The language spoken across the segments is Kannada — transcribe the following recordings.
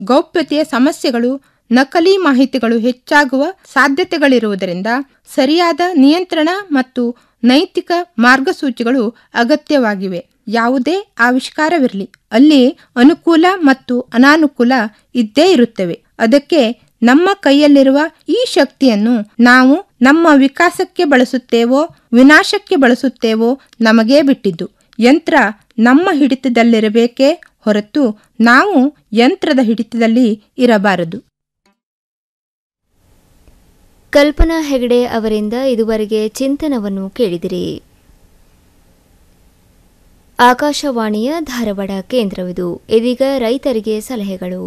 ಗೌಪ್ಯತೆಯ ಸಮಸ್ಯೆಗಳು ನಕಲಿ ಮಾಹಿತಿಗಳು ಹೆಚ್ಚಾಗುವ ಸಾಧ್ಯತೆಗಳಿರುವುದರಿಂದ ಸರಿಯಾದ ನಿಯಂತ್ರಣ ಮತ್ತು ನೈತಿಕ ಮಾರ್ಗಸೂಚಿಗಳು ಅಗತ್ಯವಾಗಿವೆ ಯಾವುದೇ ಆವಿಷ್ಕಾರವಿರಲಿ ಅಲ್ಲಿ ಅನುಕೂಲ ಮತ್ತು ಅನಾನುಕೂಲ ಇದ್ದೇ ಇರುತ್ತವೆ ಅದಕ್ಕೆ ನಮ್ಮ ಕೈಯಲ್ಲಿರುವ ಈ ಶಕ್ತಿಯನ್ನು ನಾವು ನಮ್ಮ ವಿಕಾಸಕ್ಕೆ ಬಳಸುತ್ತೇವೋ ವಿನಾಶಕ್ಕೆ ಬಳಸುತ್ತೇವೋ ನಮಗೇ ಬಿಟ್ಟಿದ್ದು ಯಂತ್ರ ನಮ್ಮ ಹಿಡಿತದಲ್ಲಿರಬೇಕೇ ಹೊರತು ನಾವು ಯಂತ್ರದ ಹಿಡಿತದಲ್ಲಿ ಇರಬಾರದು ಕಲ್ಪನಾ ಹೆಗಡೆ ಅವರಿಂದ ಇದುವರೆಗೆ ಚಿಂತನವನ್ನು ಕೇಳಿದಿರಿ ಆಕಾಶವಾಣಿಯ ಧಾರವಾಡ ಕೇಂದ್ರವಿದು ಇದೀಗ ರೈತರಿಗೆ ಸಲಹೆಗಳು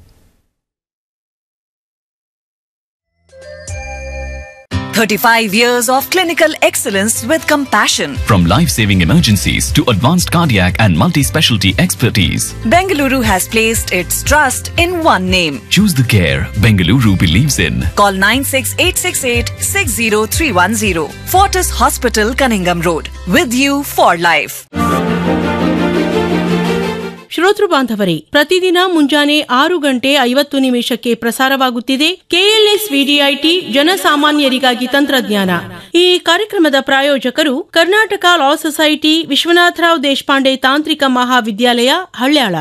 Thirty-five years of clinical excellence with compassion. From life-saving emergencies to advanced cardiac and multi-specialty expertise, Bengaluru has placed its trust in one name. choose the care Bengaluru believes in. Call 96868 60310. Fortis Hospital, Cunningham Road. With you for life. ಶ್ರೋತೃ ಬಾಂಧವರೇ ಪ್ರತಿದಿನ ಮುಂಜಾನೆ ಆರು ಗಂಟೆ ಐವತ್ತು ನಿಮಿಷಕ್ಕೆ ಪ್ರಸಾರವಾಗುತ್ತಿದೆ ಕೆಎಲ್ಎಸ್ ವಿಡಿಐಟಿ ಜನಸಾಮಾನ್ಯರಿಗಾಗಿ ತಂತ್ರಜ್ಞಾನ ಈ ಕಾರ್ಯಕ್ರಮದ ಪ್ರಾಯೋಜಕರು ಕರ್ನಾಟಕ ಲಾ ಸೊಸೈಟಿ ವಿಶ್ವನಾಥರಾವ್ ದೇಶಪಾಂಡೆ ತಾಂತ್ರಿಕ ಮಹಾವಿದ್ಯಾಲಯ ಹಳ್ಯಾಳ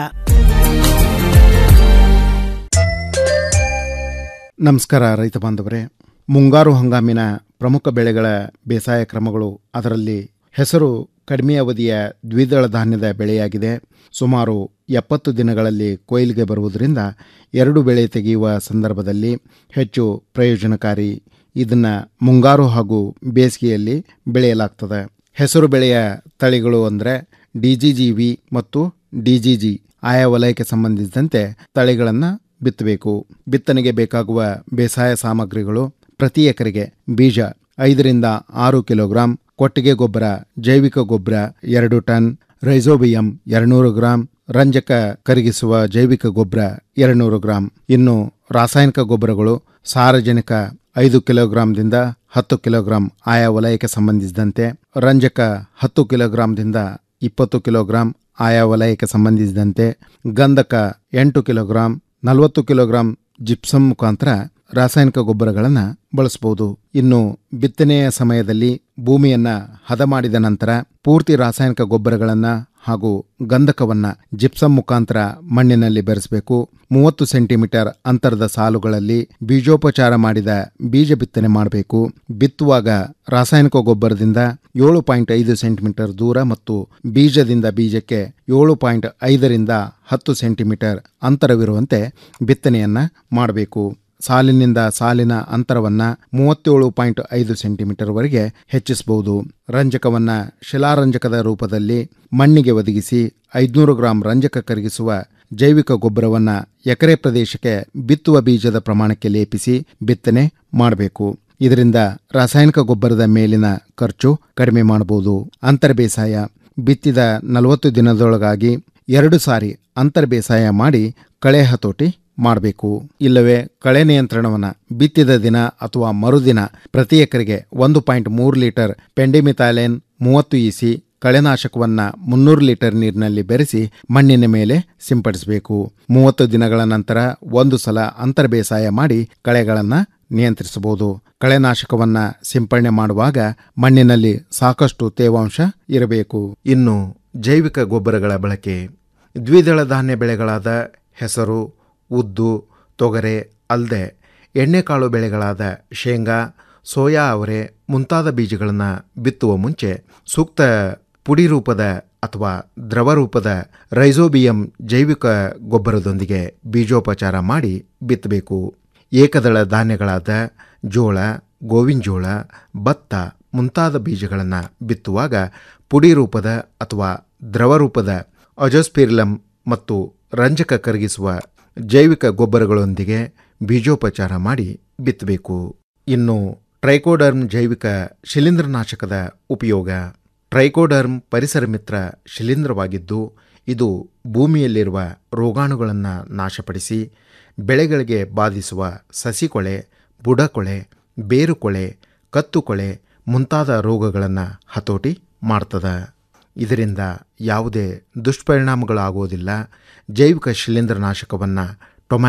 ನಮಸ್ಕಾರ ರೈತ ಬಾಂಧವರೇ ಮುಂಗಾರು ಹಂಗಾಮಿನ ಪ್ರಮುಖ ಬೆಳೆಗಳ ಬೇಸಾಯ ಕ್ರಮಗಳು ಅದರಲ್ಲಿ ಹೆಸರು ಕಡಿಮೆ ಅವಧಿಯ ದ್ವಿದಳ ಧಾನ್ಯದ ಬೆಳೆಯಾಗಿದೆ ಸುಮಾರು ಎಪ್ಪತ್ತು ದಿನಗಳಲ್ಲಿ ಕೊಯ್ಲಿಗೆ ಬರುವುದರಿಂದ ಎರಡು ಬೆಳೆ ತೆಗೆಯುವ ಸಂದರ್ಭದಲ್ಲಿ ಹೆಚ್ಚು ಪ್ರಯೋಜನಕಾರಿ ಇದನ್ನು ಮುಂಗಾರು ಹಾಗೂ ಬೇಸಿಗೆಯಲ್ಲಿ ಬೆಳೆಯಲಾಗ್ತದೆ ಹೆಸರು ಬೆಳೆಯ ತಳಿಗಳು ಅಂದರೆ ಡಿಜಿಜಿವಿ ಮತ್ತು ಡಿಜಿಜಿ ಆಯಾ ವಲಯಕ್ಕೆ ಸಂಬಂಧಿಸಿದಂತೆ ತಳಿಗಳನ್ನು ಬಿತ್ತಬೇಕು ಬಿತ್ತನೆಗೆ ಬೇಕಾಗುವ ಬೇಸಾಯ ಸಾಮಗ್ರಿಗಳು ಪ್ರತಿ ಎಕರೆಗೆ ಬೀಜ ಐದರಿಂದ ಆರು ಕಿಲೋಗ್ರಾಂ ಕೊಟ್ಟಿಗೆ ಗೊಬ್ಬರ ಜೈವಿಕ ಗೊಬ್ಬರ ಎರಡು ಟನ್ ರೈಸೋಬಿಯಂ ಎರಡ್ನೂರು ಗ್ರಾಂ ರಂಜಕ ಕರಗಿಸುವ ಜೈವಿಕ ಗೊಬ್ಬರ ಎರಡ್ನೂರು ಗ್ರಾಂ ಇನ್ನು ರಾಸಾಯನಿಕ ಗೊಬ್ಬರಗಳು ಸಾರಜನಕ ಐದು ಕಿಲೋಗ್ರಾಂದಿಂದ ಹತ್ತು ಕಿಲೋಗ್ರಾಂ ಆಯಾ ವಲಯಕ್ಕೆ ಸಂಬಂಧಿಸಿದಂತೆ ರಂಜಕ ಹತ್ತು ಕಿಲೋಗ್ರಾಂದಿಂದ ಇಪ್ಪತ್ತು ಕಿಲೋಗ್ರಾಂ ಆಯಾ ವಲಯಕ್ಕೆ ಸಂಬಂಧಿಸಿದಂತೆ ಗಂಧಕ ಎಂಟು ಕಿಲೋಗ್ರಾಂ ನಲವತ್ತು ಕಿಲೋಗ್ರಾಂ ಜಿಪ್ಸಮ್ ಮುಖಾಂತರ ರಾಸಾಯನಿಕ ಗೊಬ್ಬರಗಳನ್ನು ಬಳಸಬಹುದು ಇನ್ನು ಬಿತ್ತನೆಯ ಸಮಯದಲ್ಲಿ ಭೂಮಿಯನ್ನ ಹದ ಮಾಡಿದ ನಂತರ ಪೂರ್ತಿ ರಾಸಾಯನಿಕ ಗೊಬ್ಬರಗಳನ್ನು ಹಾಗೂ ಗಂಧಕವನ್ನ ಜಿಪ್ಸಮ್ ಮುಖಾಂತರ ಮಣ್ಣಿನಲ್ಲಿ ಬೆರೆಸಬೇಕು ಮೂವತ್ತು ಸೆಂಟಿಮೀಟರ್ ಅಂತರದ ಸಾಲುಗಳಲ್ಲಿ ಬೀಜೋಪಚಾರ ಮಾಡಿದ ಬೀಜ ಬಿತ್ತನೆ ಮಾಡಬೇಕು ಬಿತ್ತುವಾಗ ರಾಸಾಯನಿಕ ಗೊಬ್ಬರದಿಂದ ಏಳು ಪಾಯಿಂಟ್ ಐದು ಸೆಂಟಿಮೀಟರ್ ದೂರ ಮತ್ತು ಬೀಜದಿಂದ ಬೀಜಕ್ಕೆ ಏಳು ಪಾಯಿಂಟ್ ಐದರಿಂದ ಹತ್ತು ಸೆಂಟಿಮೀಟರ್ ಅಂತರವಿರುವಂತೆ ಬಿತ್ತನೆಯನ್ನ ಮಾಡಬೇಕು ಸಾಲಿನಿಂದ ಸಾಲಿನ ಅಂತರವನ್ನ ಮೂವತ್ತೇಳು ಪಾಯಿಂಟ್ ಐದು ಸೆಂಟಿಮೀಟರ್ವರೆಗೆ ಹೆಚ್ಚಿಸಬಹುದು ರಂಜಕವನ್ನ ಶಿಲಾರಂಜಕದ ರೂಪದಲ್ಲಿ ಮಣ್ಣಿಗೆ ಒದಗಿಸಿ ಐದುನೂರು ಗ್ರಾಂ ರಂಜಕ ಕರಗಿಸುವ ಜೈವಿಕ ಗೊಬ್ಬರವನ್ನ ಎಕರೆ ಪ್ರದೇಶಕ್ಕೆ ಬಿತ್ತುವ ಬೀಜದ ಪ್ರಮಾಣಕ್ಕೆ ಲೇಪಿಸಿ ಬಿತ್ತನೆ ಮಾಡಬೇಕು ಇದರಿಂದ ರಾಸಾಯನಿಕ ಗೊಬ್ಬರದ ಮೇಲಿನ ಖರ್ಚು ಕಡಿಮೆ ಮಾಡಬಹುದು ಅಂತರ ಬೇಸಾಯ ಬಿತ್ತಿದ ನಲವತ್ತು ದಿನದೊಳಗಾಗಿ ಎರಡು ಸಾರಿ ಅಂತರ ಬೇಸಾಯ ಮಾಡಿ ಕಳೆ ಹತೋಟಿ ಮಾಡಬೇಕು ಇಲ್ಲವೇ ಕಳೆ ನಿಯಂತ್ರಣವನ್ನು ಬಿತ್ತಿದ ದಿನ ಅಥವಾ ಮರುದಿನ ಪ್ರತಿ ಎಕರೆಗೆ ಒಂದು ಪಾಯಿಂಟ್ ಮೂರು ಲೀಟರ್ ಪೆಂಡಿಮಿಥೈಲೇನ್ ಮೂವತ್ತು ಇಸಿ ಕಳೆನಾಶಕವನ್ನ ಮುನ್ನೂರು ಲೀಟರ್ ನೀರಿನಲ್ಲಿ ಬೆರೆಸಿ ಮಣ್ಣಿನ ಮೇಲೆ ಸಿಂಪಡಿಸಬೇಕು ಮೂವತ್ತು ದಿನಗಳ ನಂತರ ಒಂದು ಸಲ ಅಂತರ ಬೇಸಾಯ ಮಾಡಿ ಕಳೆಗಳನ್ನು ನಿಯಂತ್ರಿಸಬಹುದು ಕಳೆನಾಶಕವನ್ನ ಸಿಂಪಡಣೆ ಮಾಡುವಾಗ ಮಣ್ಣಿನಲ್ಲಿ ಸಾಕಷ್ಟು ತೇವಾಂಶ ಇರಬೇಕು ಇನ್ನು ಜೈವಿಕ ಗೊಬ್ಬರಗಳ ಬಳಕೆ ದ್ವಿದಳ ಧಾನ್ಯ ಬೆಳೆಗಳಾದ ಹೆಸರು ಉದ್ದು ತೊಗರೆ ಅಲ್ಲದೆ ಎಣ್ಣೆಕಾಳು ಬೆಳೆಗಳಾದ ಶೇಂಗಾ ಸೋಯಾ ಅವರೆ ಮುಂತಾದ ಬೀಜಗಳನ್ನು ಬಿತ್ತುವ ಮುಂಚೆ ಸೂಕ್ತ ಪುಡಿ ರೂಪದ ಅಥವಾ ದ್ರವ ರೂಪದ ರೈಸೋಬಿಯಂ ಜೈವಿಕ ಗೊಬ್ಬರದೊಂದಿಗೆ ಬೀಜೋಪಚಾರ ಮಾಡಿ ಬಿತ್ತಬೇಕು ಏಕದಳ ಧಾನ್ಯಗಳಾದ ಜೋಳ ಗೋವಿನಜೋಳ ಭತ್ತ ಮುಂತಾದ ಬೀಜಗಳನ್ನು ಬಿತ್ತುವಾಗ ಪುಡಿ ರೂಪದ ಅಥವಾ ದ್ರವ ರೂಪದ ಅಜೋಸ್ಪಿರ್ಲಮ್ ಮತ್ತು ರಂಜಕ ಕರಗಿಸುವ ಜೈವಿಕ ಗೊಬ್ಬರಗಳೊಂದಿಗೆ ಬೀಜೋಪಚಾರ ಮಾಡಿ ಬಿತ್ತಬೇಕು ಇನ್ನು ಟ್ರೈಕೋಡರ್ಮ್ ಜೈವಿಕ ಶಿಲೀಂಧ್ರನಾಶಕದ ಉಪಯೋಗ ಟ್ರೈಕೋಡರ್ಮ್ ಪರಿಸರ ಮಿತ್ರ ಶಿಲೀಂಧ್ರವಾಗಿದ್ದು ಇದು ಭೂಮಿಯಲ್ಲಿರುವ ರೋಗಾಣುಗಳನ್ನು ನಾಶಪಡಿಸಿ ಬೆಳೆಗಳಿಗೆ ಬಾಧಿಸುವ ಸಸಿಕೊಳೆ ಬುಡಕೊಳೆ ಬೇರುಕೊಳೆ ಕತ್ತುಕೊಳೆ ಮುಂತಾದ ರೋಗಗಳನ್ನು ಹತೋಟಿ ಮಾಡ್ತದೆ ಇದರಿಂದ ಯಾವುದೇ ದುಷ್ಪರಿಣಾಮಗಳಾಗುವುದಿಲ್ಲ ಜೈವಿಕ ಶಿಲೀಂಧ್ರನಾಶಕವನ್ನು